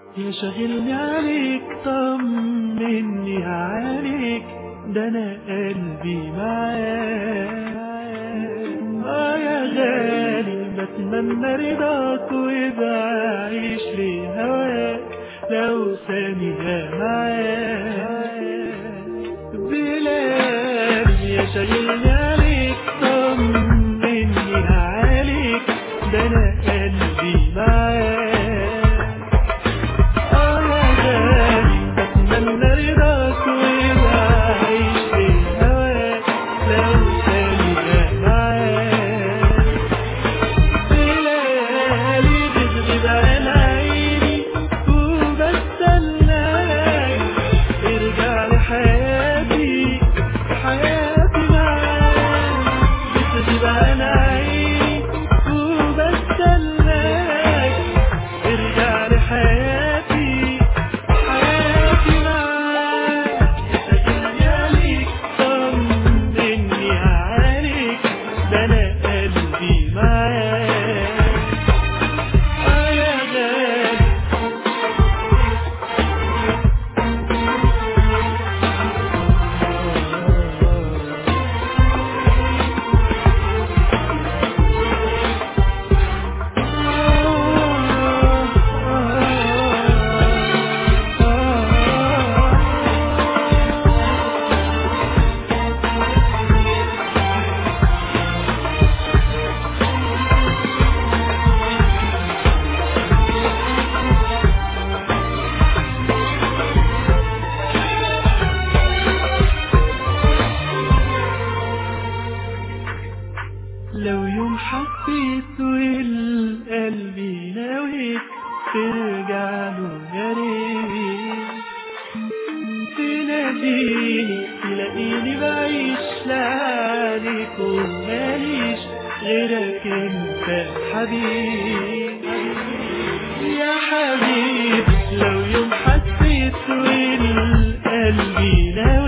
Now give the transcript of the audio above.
يا شاغلني عليك طمني عليك ده انا قلبي معاك اه يا غالي بتمنى رضاك ويبقى عيش لي هواك لو ثانية معاك بلال يا شاغلني عليك طمني عليك ده انا قلبي معاك اه يا غالي بتمنى رضاك ويبقى عيش لي هواك لو ثانية معاك بلالي بتغيب عن عيني وبستناك ارجع لحياتي حياتي معاك بتغيب عن عيني وبستناك ارجع لحياتي حياتي معاك ساكنني عليك طمني عليك ده انا قلبي معاك اه يا غالي لو يوم حبيت والقلب نويت ترجع له يا ريت تناديني تلاقيني بعيش لعليك وماليش غيرك انت حبيبي يا حبيبي لو يوم حسيت والقلب نويت